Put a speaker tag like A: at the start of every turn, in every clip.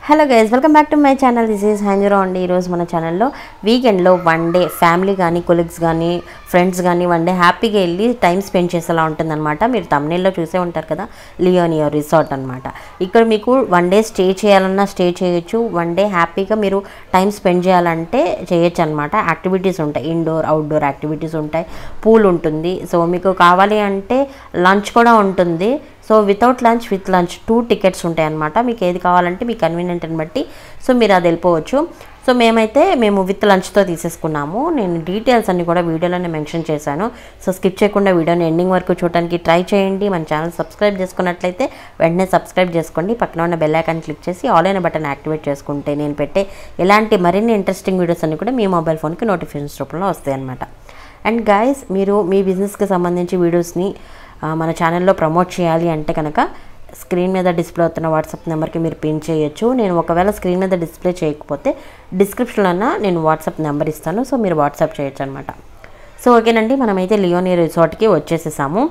A: hello guys welcome back to my channel this is హ్యాంజరో అండి ఈరోజు మన ఛానల్లో వీకెండ్లో వన్ డే ఫ్యామిలీ కానీ కొలీగ్స్ కానీ ఫ్రెండ్స్ కానీ వన్ డే హ్యాపీగా వెళ్ళి టైం స్పెండ్ చేసేలా ఉంటుందన్నమాట మీరు తమిళలో చూసే ఉంటారు కదా లియోనియో రిసార్ట్ అనమాట ఇక్కడ మీకు వన్ డే స్టే చేయాలన్నా స్టే చేయొచ్చు వన్ డే హ్యాపీగా మీరు టైం స్పెండ్ చేయాలంటే చేయొచ్చు అనమాట యాక్టివిటీస్ ఉంటాయి ఇండోర్ అవుట్డోర్ యాక్టివిటీస్ ఉంటాయి పూల్ ఉంటుంది సో మీకు కావాలి అంటే లంచ్ కూడా ఉంటుంది so without lunch with lunch two tickets ఉంటాయి అనమాట మీకు ఏది కావాలంటే మీ కన్వీనియంట్ని బట్టి సో మీరు అది వెళ్ళిపోవచ్చు సో మేమైతే మేము విత్ లంచ్తో తీసేసుకున్నాము నేను డీటెయిల్స్ అన్ని కూడా వీడియోలోనే మెన్షన్ చేశాను సో స్కిప్ చేయకుండా వీడియోని ఎండింగ్ వరకు చూడడానికి ట్రై చేయండి మన ఛానల్ సబ్స్క్రైబ్ చేసుకున్నట్లయితే వెంటనే సబ్స్క్రైబ్ చేసుకోండి పక్కన ఉన్న బెల్ ఐకాన్ క్లిక్ చేసి ఆల్ అయిన బటన్ యాక్టివేట్ చేసుకుంటే నేను పెట్టే ఇలాంటి మరిన్ని ఇంట్రెస్టింగ్ వీడియోస్ అన్ని కూడా మీ మొబైల్ ఫోన్కి నోటిఫికేషన్స్ రూపంలో వస్తాయి అనమాట అండ్ గాయస్ మీరు మీ బిజినెస్కి సంబంధించి వీడియోస్ని ఆ, మన ఛానల్లో ప్రమోట్ చేయాలి అంటే కనుక స్క్రీన్ మీద డిస్ప్లే అవుతున్న వాట్సాప్ నెంబర్కి మీరు పిన్ చేయొచ్చు నేను ఒకవేళ స్క్రీన్ మీద డిస్ప్లే చేయకపోతే డిస్క్రిప్షన్లో నేను వాట్సాప్ నెంబర్ ఇస్తాను సో మీరు వాట్సాప్ చేయొచ్చు అనమాట సో ఓకేనండి మనమైతే లియోనీ రిసార్ట్కి వచ్చేసేసాము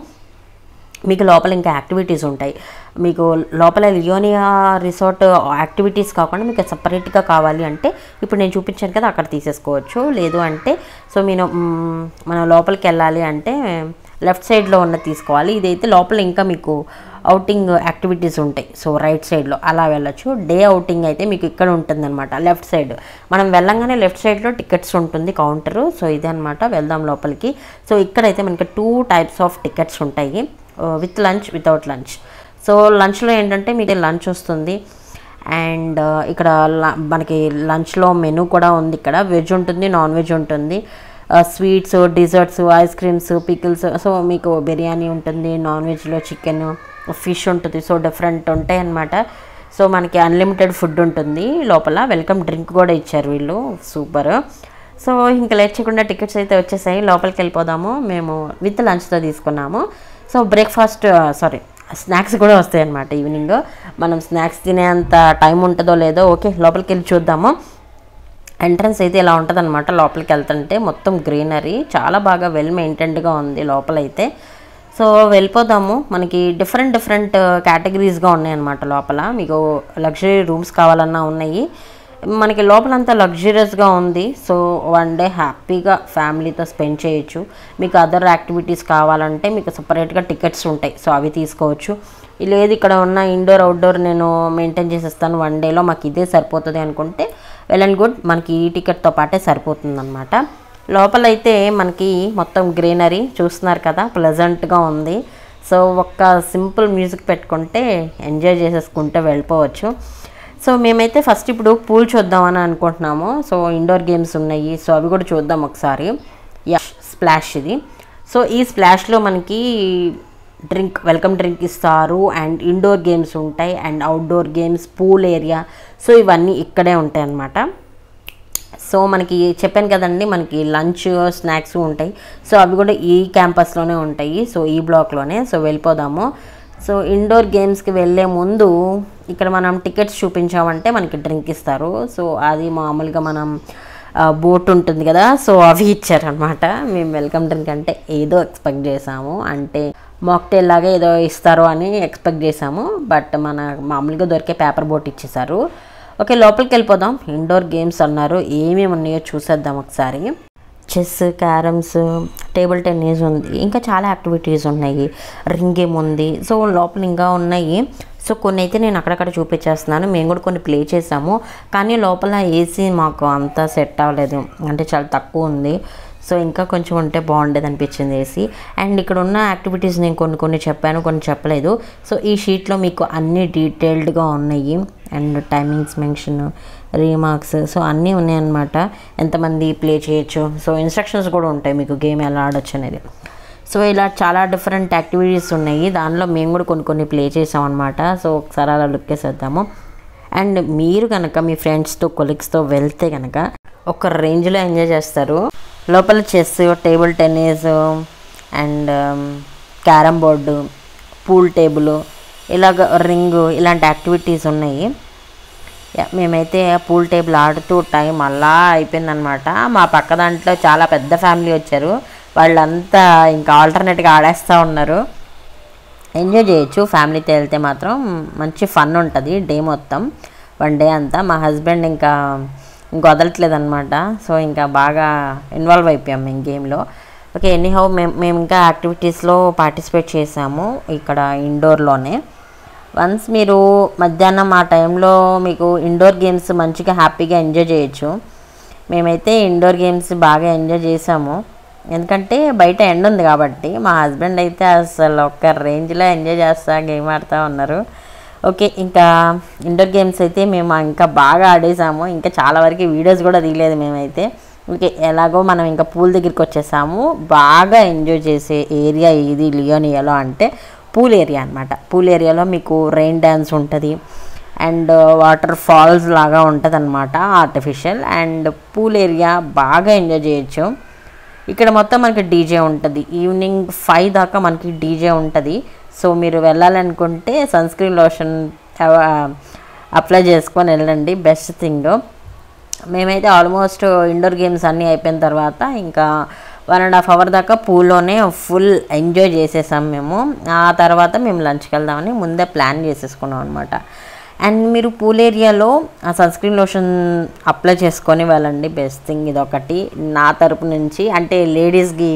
A: మీకు లోపల ఇంకా యాక్టివిటీస్ ఉంటాయి మీకు లోపల లియోనియా రిసార్ట్ యాక్టివిటీస్ కాకుండా మీకు సపరేట్గా కావాలి అంటే ఇప్పుడు నేను చూపించాను కదా అక్కడ తీసేసుకోవచ్చు లేదు అంటే సో నేను మ్, మనం లోపలికి వెళ్ళాలి అంటే లెఫ్ట్ సైడ్లో ఉన్న తీసుకోవాలి ఇదైతే లోపల ఇంకా మీకు అవుటింగ్ యాక్టివిటీస్ ఉంటాయి సో రైట్ సైడ్లో అలా వెళ్ళొచ్చు డే అవుటింగ్ అయితే మీకు ఇక్కడ ఉంటుందన్నమాట లెఫ్ట్ సైడ్ మనం వెళ్ళంగానే లెఫ్ట్ సైడ్లో టికెట్స్ ఉంటుంది కౌంటరు సో ఇదే అనమాట వెళ్దాం లోపలికి సో ఇక్కడైతే మనకి టూ టైప్స్ ఆఫ్ టికెట్స్ ఉంటాయి with lunch without lunch so లంచ్లో ఏంటంటే మీకు లంచ్ వస్తుంది అండ్ ఇక్కడ ల- మనకి లంచ్లో మెనూ కూడా ఉంది ఇక్కడ వెజ్ ఉంటుంది నాన్ వెజ్ ఉంటుంది sweets desserts ice creams pickles so మీకు బిర్యానీ ఉంటుంది నాన్ వెజ్లో చికెన్ ఫిష్ ఉంటుంది సో డిఫరెంట్ ఉంటాయి అన్నమాట సో మనకి అన్లిమిటెడ్ ఫుడ్ ఉంటుంది లోపల వెల్కమ్ డ్రింక్ కూడా ఇచ్చారు వీళ్ళు సూపర్ సో ఇంకా లేట్ చేయకుండా టికెట్స్ అయితే వచ్చేసాయి లోపలికి వెళ్ళిపోదాము మేము విత్ లంచ్తో తీసుకున్నాము సో బ్రేక్ఫాస్ట్ సారీ స్నాక్స్ కూడా వస్తాయి అన్నమాట ఈవినింగ్ మనం స్నాక్స్ తినేంత టైం ఉంటుందో లేదో ఓకే లోపలికి వెళ్ళి చూద్దాము ఎంట్రన్స్ అయితే ఇలా ఉంటుంది అనమాట లోపలికి వెళ్తుంటే మొత్తం గ్రీనరీ చాలా బాగా వెల్ మెయింటైన్డ్గా ఉంది లోపలైతే సో వెళ్ళిపోదాము మనకి డిఫరెంట్ డిఫరెంట్ కేటగిరీస్గా ఉన్నాయన్నమాట లోపల మీకు లగ్జరీ రూమ్స్ కావాలన్నా ఉన్నాయి మనకి లోపలంతా లగ్జరియస్గా ఉంది సో వన్ డే హ్యాపీగా ఫ్యామిలీతో స్పెండ్ చేయొచ్చు మీకు అదర్ యాక్టివిటీస్ కావాలంటే మీకు సపరేట్గా టికెట్స్ ఉంటాయి సో అవి తీసుకోవచ్చు లేదు ఇక్కడ ఉన్న ఇండోర్ అవుట్డోర్ నేను మెయింటైన్ చేసేస్తాను వన్ డేలో మాకు ఇదే సరిపోతుంది అనుకుంటే వెల్ అండ్ గుడ్ మనకి ఈ టికెట్తో పాటే సరిపోతుంది అనమాట లోపలైతే మనకి మొత్తం గ్రీనరీ చూస్తున్నారు కదా ప్లెజెంట్గా ఉంది సో ఒక్క సింపుల్ మ్యూజిక్ పెట్టుకుంటే ఎంజాయ్ చేసేసుకుంటే వెళ్ళిపోవచ్చు సో మేమైతే ఫస్ట్ ఇప్పుడు పూల్ చూద్దామని అనుకుంటున్నాము సో ఇండోర్ గేమ్స్ ఉన్నాయి సో అవి కూడా చూద్దాం ఒకసారి యా స్ప్లాష్ ఇది సో ఈ స్ప్లాష్లో మనకి డ్రింక్ వెల్కమ్ డ్రింక్ ఇస్తారు అండ్ ఇండోర్ గేమ్స్ ఉంటాయి and outdoor games pool area so ఇవన్నీ ఇక్కడే ఉంటాయి అన్నమాట సో మనకి చెప్పాను కదండి మనకి లంచ్ స్నాక్స్ ఉంటాయి సో అవి కూడా ఈ క్యాంపస్లోనే ఉంటాయి సో ఈ బ్లాక్లోనే సో వెళ్ళిపోదాము సో ఇండోర్ గేమ్స్కి వెళ్ళే ముందు ఇక్కడ మనం టికెట్స్ చూపించామంటే మనకి డ్రింక్ ఇస్తారు సో అది మామూలుగా మనం బోట్ ఉంటుంది కదా సో అవి ఇచ్చారనమాట మేము వెల్కమ్ డ్రింక్ అంటే ఏదో ఎక్స్పెక్ట్ చేసాము అంటే మాక్టైల్ లాగా ఏదో ఇస్తారు అని ఎక్స్పెక్ట్ చేసాము బట్ మన మామూలుగా దొరికే పేపర్ బోట్ ఇచ్చేసారు ఓకే లోపలికి వెళ్ళిపోదాం ఇండోర్ గేమ్స్ అన్నారు ఏమేమి ఉన్నాయో చూసేద్దాం ఒకసారి చెస్ క్యారమ్స్ టేబుల్ టెన్నిస్ ఉంది ఇంకా చాలా యాక్టివిటీస్ ఉన్నాయి రింగ్ గేమ్ ఉంది సో లోపల ఇంకా ఉన్నాయి సో కొన్ని అయితే నేను అక్కడక్కడ చూపించేస్తున్నాను మేము కూడా కొన్ని ప్లే చేసాము కానీ లోపల ఏసీ మాకు అంతా సెట్ అవ్వలేదు అంటే చాలా తక్కువ ఉంది సో ఇంకా కొంచెం ఉంటే బాగుండేది అనిపించింది ఏసీ అండ్ ఇక్కడ ఉన్న యాక్టివిటీస్ నేను కొన్ని కొన్ని చెప్పాను కొన్ని చెప్పలేదు సో ఈ షీట్లో మీకు అన్ని డీటెయిల్డ్గా ఉన్నాయి and timings mention remarks so అన్నీ ఉన్నాయన్నమాట ఎంతమంది ప్లే చేయొచ్చు సో ఇన్స్ట్రక్షన్స్ కూడా ఉంటాయి మీకు గేమ్ ఎలా ఆడొచ్చు అనేది సో ఇలా చాలా డిఫరెంట్ యాక్టివిటీస్ ఉన్నాయి దానిలో మేము కూడా కొన్ని కొన్ని ప్లే చేసాం అనమాట సో ఒకసారి అలా లుక్ వేసేద్దాము అండ్ మీరు కనుక మీ ఫ్రెండ్స్తో కొలీగ్స్తో వెళ్తే కనుక ఒక రేంజ్లో ఎంజాయ్ చేస్తారు లోపల chess table tennis and carrom board pool table ఇలాగ రింగ్ ఇలాంటి యాక్టివిటీస్ ఉన్నాయి యా, మేమైతే పూల్ టేబుల్ ఆడుతూ టైం అలా అయిపోయిందనమాట మా పక్క దాంట్లో చాలా పెద్ద ఫ్యామిలీ వచ్చారు వాళ్ళంతా ఇంకా ఆల్టర్నేట్గా ఆడేస్తూ ఉన్నారు ఎంజాయ్ చేయొచ్చు ఫ్యామిలీతో వెళ్తే మాత్రం మంచి ఫన్ ఉంటుంది డే మొత్తం వన్ డే అంతా మా హస్బెండ్ ఇంకా ఇంక వదలట్లేదు అనమాట సో ఇంకా బాగా ఇన్వాల్వ్ అయిపోయాం మేము గేమ్లో ఓకే ఎనీహౌ మేము మేము ఇంకా యాక్టివిటీస్లో పార్టిసిపేట్ చేసాము ఇక్కడ ఇండోర్లోనే వన్స్ మీరు మధ్యాహ్నం ఆ టైంలో మీకు ఇండోర్ గేమ్స్ మంచిగా హ్యాపీగా ఎంజాయ్ చేయొచ్చు మేమైతే ఇండోర్ గేమ్స్ బాగా ఎంజాయ్ చేసాము ఎందుకంటే బయట ఎండ ఉంది కాబట్టి మా హస్బెండ్ అయితే అసలు ఒక్క రేంజ్లో ఎంజాయ్ చేస్తా గేమ్ ఆడుతూ ఉన్నారు ఓకే ఇంకా ఇండోర్ గేమ్స్ అయితే మేము ఇంకా బాగా ఆడేసాము ఇంకా చాలా వరకు వీడియోస్ కూడా తీయలేదు మేమైతే ఓకే ఎలాగో మనం ఇంకా పూల్ దగ్గరికి వచ్చేసాము బాగా ఎంజాయ్ చేసే ఏరియా ఇది లియోనియాలో అంటే పూల్ ఏరియా అనమాట పూల్ ఏరియాలో మీకు రెయిన్ డ్యాన్స్ ఉంటుంది అండ్ వాటర్ ఫాల్స్ లాగా ఉంటుంది అనమాట ఆర్టిఫిషియల్ అండ్ పూల్ ఏరియా బాగా ఎంజాయ్ చేయొచ్చు ఇక్కడ మొత్తం మనకి డీజే ఉంటుంది ఈవినింగ్ ఫైవ్ దాకా మనకి డీజే ఉంటుంది సో మీరు వెళ్ళాలనుకుంటే సన్ స్క్రీన్ లోషన్ అప్లై చేసుకొని వెళ్ళండి బెస్ట్ థింగ్ మేమైతే ఆల్మోస్ట్ ఇండోర్ గేమ్స్ అన్నీ అయిపోయిన తర్వాత ఇంకా వన్ అండ్ హాఫ్ అవర్ దాకా పూల్లోనే ఫుల్ ఎంజాయ్ చేసేసాం మేము ఆ తర్వాత మేము లంచ్కి వెళ్దామని ముందే ప్లాన్ చేసేసుకున్నాం అనమాట అండ్ మీరు పూల్ ఏరియాలో ఆ సన్ స్క్రీన్ లోషన్ అప్లై చేసుకొని వెళ్ళండి బెస్ట్ థింగ్ ఇది ఒకటి నా తరపు నుంచి అంటే లేడీస్కి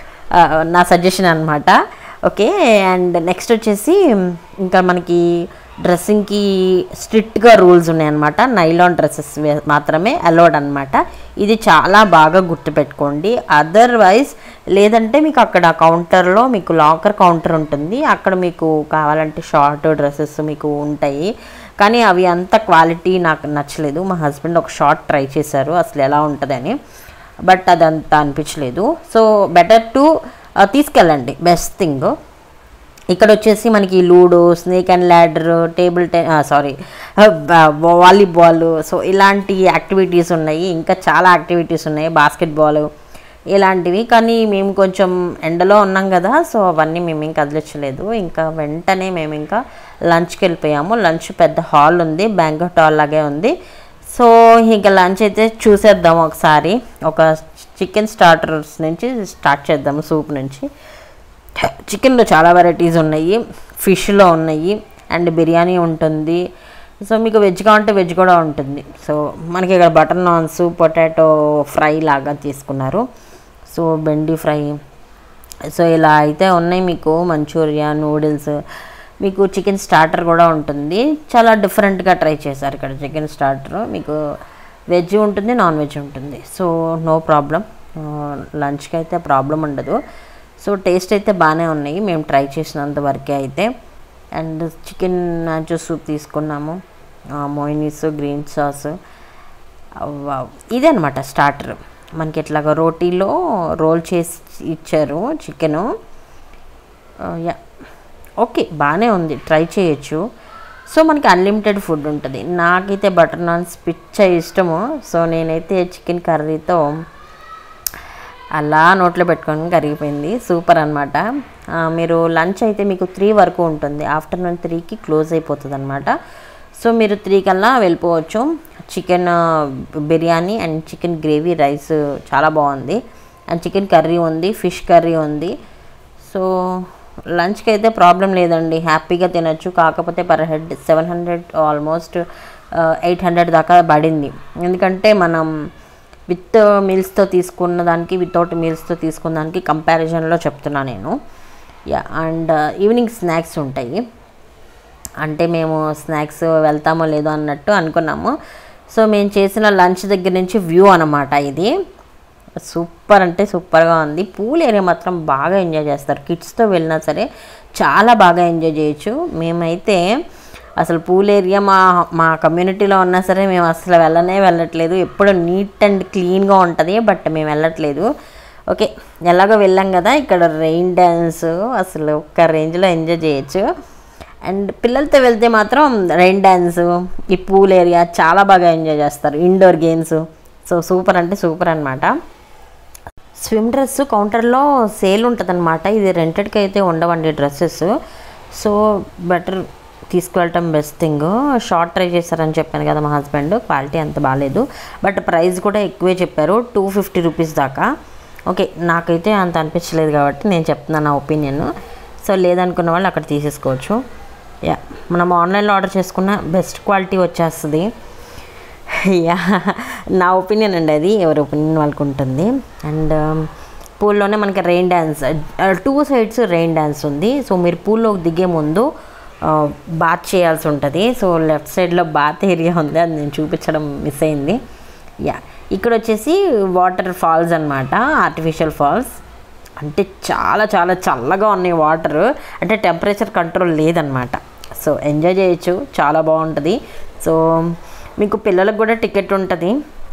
A: నా సజెషన్ అనమాట ఓకే అండ్ నెక్స్ట్ వచ్చేసి ఇంకా మనకి డ్రెస్సింగ్కి స్ట్రిక్ట్గా రూల్స్ ఉన్నాయన్నమాట నైలాన్ డ్రెస్సెస్ మాత్రమే అలౌడ్ అనమాట ఇది చాలా బాగా గుర్తుపెట్టుకోండి అదర్వైజ్ లేదంటే మీకు అక్కడ కౌంటర్లో మీకు లాకర్ కౌంటర్ ఉంటుంది అక్కడ మీకు కావాలంటే షార్ట్ డ్రెస్సెస్ మీకు ఉంటాయి కానీ అవి అంత క్వాలిటీ నాకు నచ్చలేదు మా హస్బెండ్ ఒక షార్ట్ ట్రై చేశారు అసలు ఎలా ఉంటుందని బట్ అదంతా అనిపించలేదు సో బెటర్ టు తీసుకెళ్ళండి బెస్ట్ థింగ్ ఇక్కడ వచ్చేసి మనకి ludo snake and ladder table ten sorry volleyball so ఇలాంటి యాక్టివిటీస్ ఉన్నాయి ఇంకా చాలా యాక్టివిటీస్ ఉన్నాయి బాస్కెట్బాల్ ఇలాంటివి కానీ మేము కొంచెం ఎండలో ఉన్నాం కదా సో అవన్నీ మేము ఇంకా కదిలించలేదు ఇంకా వెంటనే మేము ఇంకా లంచ్కి వెళ్ళిపోయాము లంచ్ పెద్ద హాల్ ఉంది బ్యాంకెట్ హాల్ లాగే ఉంది సో ఇంకా లంచ్ అయితే చూసేద్దాం ఒకసారి ఒక చికెన్ స్టార్టర్స్ నుంచి స్టార్ట్ చేద్దాము సూప్ నుంచి చికెన్లో చాలా వెరైటీస్ ఉన్నాయి ఫిష్లో ఉన్నాయి అండ్ బిర్యానీ ఉంటుంది సో మీకు వెజ్ కావాలంటే వెజ్ కూడా ఉంటుంది సో మనకి ఇక్కడ బటర్ నాన్స్ పొటాటో ఫ్రై లాగా తీసుకున్నారు సో బెండి ఫ్రై సో ఇలా అయితే ఉన్నాయి మీకు మంచూరియా నూడిల్స్ మీకు చికెన్ స్టార్టర్ కూడా ఉంటుంది చాలా డిఫరెంట్గా ట్రై చేశారు ఇక్కడ చికెన్ స్టార్టర్ మీకు వెజ్ ఉంటుంది నాన్ వెజ్ ఉంటుంది సో నో ప్రాబ్లం లంచ్కి అయితే ప్రాబ్లం ఉండదు సో టేస్ట్ అయితే బాగానే ఉన్నాయి మేము ట్రై చేసినంత వరకే అయితే అండ్ చికెన్ నాచో సూప్ తీసుకున్నాము మోయినీస్ గ్రీన్ సాస్ ఇదే అనమాట స్టార్టర్ మనకి ఇట్లాగా రోటీలో రోల్ చేసి ఇచ్చారు చికెను యా ఓకే బాగానే ఉంది ట్రై చేయొచ్చు సో మనకి అన్లిమిటెడ్ ఫుడ్ ఉంటుంది నాకైతే బటర్ నాన్స్ పిచ్చ ఇష్టము సో నేనైతే చికెన్ కర్రీతో అలా నోట్లో పెట్టుకొని కరిగిపోయింది సూపర్ అనమాట మీరు లంచ్ అయితే మీకు త్రీ వరకు ఉంటుంది ఆఫ్టర్నూన్ త్రీకి క్లోజ్ అయిపోతుంది అనమాట సో మీరు త్రీ కల్లా వెళ్ళిపోవచ్చు chicken biryani and chicken gravy rice చాలా బాగుంది అండ్ చికెన్ కర్రీ ఉంది ఫిష్ కర్రీ ఉంది సో లంచ్కి అయితే ప్రాబ్లం లేదండి హ్యాపీగా తినొచ్చు కాకపోతే per head seven hundred almost eight hundred దాకా పడింది ఎందుకంటే మనం విత్ మీల్స్తో తీసుకున్న దానికి వితౌట్ మీల్స్తో తీసుకున్న దానికి కంపారిజన్లో చెప్తున్నా నేను యా అండ్ ఈవినింగ్ స్నాక్స్ ఉంటాయి అంటే మేము స్నాక్స్ వెళ్తామో లేదో అన్నట్టు అనుకున్నాము సో మేము చేసిన లంచ్ దగ్గర నుంచి వ్యూ అనమాట ఇది సూపర్ అంటే సూపర్గా ఉంది పూల్ ఏరియా మాత్రం బాగా ఎంజాయ్ చేస్తారు కిడ్స్తో వెళ్ళినా సరే చాలా బాగా ఎంజాయ్ చేయొచ్చు మేమైతే అసలు పూల్ ఏరియా మా మా కమ్యూనిటీలో ఉన్నా సరే మేము అసలు వెళ్ళనే వెళ్ళట్లేదు ఎప్పుడు నీట్ అండ్ క్లీన్గా ఉంటుంది బట్ మేము వెళ్ళట్లేదు ఓకే ఎలాగో వెళ్ళాం కదా ఇక్కడ రెయిన్ డ్యాన్స్ అసలు ఒక్క రేంజ్లో ఎంజాయ్ చేయొచ్చు అండ్ పిల్లలతో వెళ్తే మాత్రం రెయిన్ డ్యాన్స్ ఈ పూల్ ఏరియా చాలా బాగా ఎంజాయ్ చేస్తారు ఇండోర్ గేమ్స్ సో సూపర్ అంటే సూపర్ అనమాట స్విమ్ డ్రెస్ కౌంటర్లో సేల్ ఉంటుందన్నమాట ఇది రెంటెడ్కి అయితే ఉండవండి డ్రెస్సెస్ సో బెటర్ తీసుకువెళ్ళటం బెస్ట్ థింగ్ షార్ట్ ట్రై చేశారని చెప్పాను కదా మా హస్బెండ్ క్వాలిటీ అంత బాగాలేదు బట్ ప్రైస్ కూడా ఎక్కువే చెప్పారు టూ ఫిఫ్టీ రూపీస్ దాకా ఓకే నాకైతే అంత అనిపించలేదు కాబట్టి నేను చెప్తున్నాను నా ఒపీనియన్ సో లేదనుకున్న వాళ్ళు అక్కడ తీసేసుకోవచ్చు యా మనం ఆన్లైన్లో ఆర్డర్ చేసుకున్న బెస్ట్ క్వాలిటీ వచ్చేస్తుంది యా నా ఒపీనియన్ అండి అది ఎవరి ఒపీనియన్ వాళ్ళకు ఉంటుంది అండ్ పూల్లోనే మనకి rain dance two sides rain dance ఉంది సో మీరు పూల్లో దిగే ముందు బాత్ చేయాల్సి ఉంటుంది సో లెఫ్ట్ సైడ్లో బాత్ ఏరియా ఉంది అది నేను చూపించడం మిస్ అయింది యా ఇక్కడ వచ్చేసి వాటర్ ఫాల్స్ అనమాట ఆర్టిఫిషియల్ ఫాల్స్ అంటే చాలా చాలా చల్లగా ఉన్నాయి వాటర్ అంటే టెంపరేచర్ కంట్రోల్ లేదనమాట సో ఎంజాయ్ చేయొచ్చు చాలా బాగుంటుంది సో మీకు పిల్లలకు కూడా టికెట్ ఉంటుంది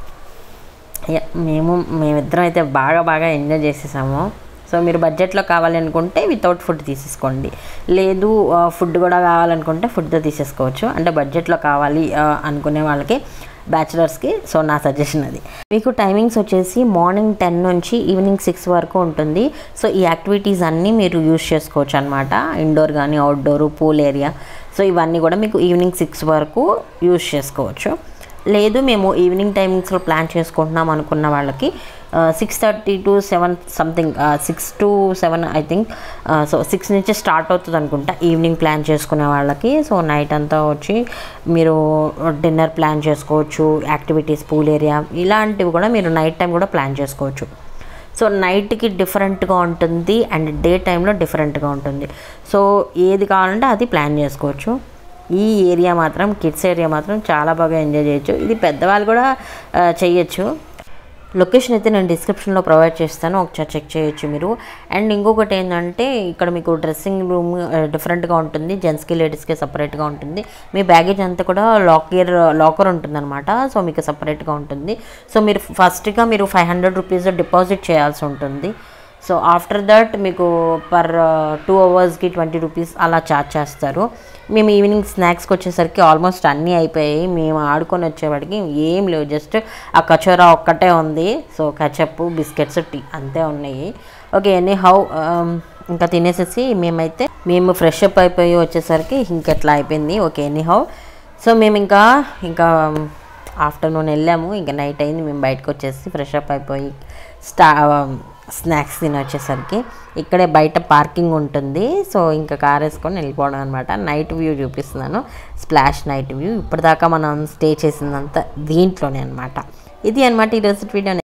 A: యా, మేము మేమిద్దరం అయితే బాగా బాగా ఎంజాయ్ చేసేసాము సో మీరు బడ్జెట్లో కావాలనుకుంటే వితౌట్ ఫుడ్ తీసేసుకోండి లేదు ఆ, ఫుడ్ కూడా కావాలనుకుంటే ఫుడ్తో తీసేసుకోవచ్చు అంటే బడ్జెట్లో కావాలి ఆ, అనుకునే వాళ్ళకి బ్యాచిలర్స్కి సో నా సజెషన్ అది మీకు టైమింగ్స్ వచ్చేసి మార్నింగ్ టెన్ నుంచి ఈవినింగ్ సిక్స్ వరకు ఉంటుంది సో ఈ యాక్టివిటీస్ అన్నీ మీరు యూస్ చేసుకోవచ్చు అనమాట ఇండోర్ కానీ అవుట్డోర్ పూల్ ఏరియా సో ఇవన్నీ కూడా మీకు ఈవినింగ్ సిక్స్ వరకు యూస్ చేసుకోవచ్చు లేదు మేము ఈవినింగ్ టైమింగ్స్లో ప్లాన్ చేసుకుంటున్నాం అనుకున్న వాళ్ళకి six thirty to seven something six to seven I think so six నుంచి స్టార్ట్ అవుతుంది అనుకుంటా ఈవినింగ్ ప్లాన్ చేసుకునే వాళ్ళకి సో నైట్ అంతా వచ్చి మీరు డిన్నర్ ప్లాన్ చేసుకోవచ్చు యాక్టివిటీస్ పూల్ ఏరియా ఇలాంటివి కూడా మీరు నైట్ టైం కూడా ప్లాన్ చేసుకోవచ్చు సో నైట్కి డిఫరెంట్గా ఉంటుంది అండ్ డే టైంలో డిఫరెంట్గా ఉంటుంది సో ఏది కావాలంటే అది ప్లాన్ చేసుకోవచ్చు ఈ ఏరియా మాత్రం కిడ్స్ ఏరియా మాత్రం చాలా బాగా ఎంజాయ్ చేయొచ్చు ఇది పెద్దవాళ్ళు కూడా ఆ, చేయొచ్చు లొకేషన్ అయితే నేను డిస్క్రిప్షన్లో ప్రొవైడ్ చేస్తాను ఒకసారి చెక్ చేయొచ్చు మీరు అండ్ ఇంకొకటి ఏంటంటే ఇక్కడ మీకు డ్రెస్సింగ్ రూమ్ డిఫరెంట్గా ఉంటుంది జెంట్స్కి లేడీస్కి సపరేట్గా ఉంటుంది మీ బ్యాగేజ్ అంతా కూడా లాకర్ లాకర్ ఉంటుందన్నమాట సో మీకు సపరేట్గా ఉంటుంది సో మీరు ఫస్ట్గా మీరు ఫైవ్ హండ్రెడ్ రూపీస్ డిపాజిట్ చేయాల్సి ఉంటుంది సో ఆఫ్టర్ దట్ మీకు పర్ టూ అవర్స్కి ట్వంటీ రూపీస్ అలా ఛార్జ్ చేస్తారు మేము ఈవినింగ్ స్నాక్స్కి వచ్చేసరికి ఆల్మోస్ట్ అన్నీ అయిపోయాయి మేము ఆడుకొని వచ్చేవాడికి ఏం లేవు జస్ట్ ఆ కచోరా ఒక్కటే ఉంది సో కచప్ బిస్కెట్స్ టీ అంతే ఉన్నాయి ఓకే ఎనీ హౌ ఇంకా తినేసేసి మేమైతే మేము ఫ్రెష్ అప్ అయిపోయి వచ్చేసరికి ఇంకెట్లా అయిపోయింది ఓకే ఎనీ హౌ సో మేము ఇంకా ఇంకా ఆఫ్టర్నూన్ వెళ్ళాము ఇంకా నైట్ అయింది మేము బయటకు వచ్చేసి ఫ్రెష్ అప్ అయిపోయి స్టా స్నాక్స్ తిని వచ్చేసరికి ఇక్కడే బయట పార్కింగ్ ఉంటుంది సో ఇంకా కార్ వేసుకొని వెళ్ళిపోవడం అనమాట నైట్ వ్యూ చూపిస్తున్నాను స్ప్లాష్ నైట్ వ్యూ ఇప్పటిదాకా మనం స్టే చేసిందంతా దీంట్లోనే అనమాట ఇది అనమాట ఈరోజు వీడియో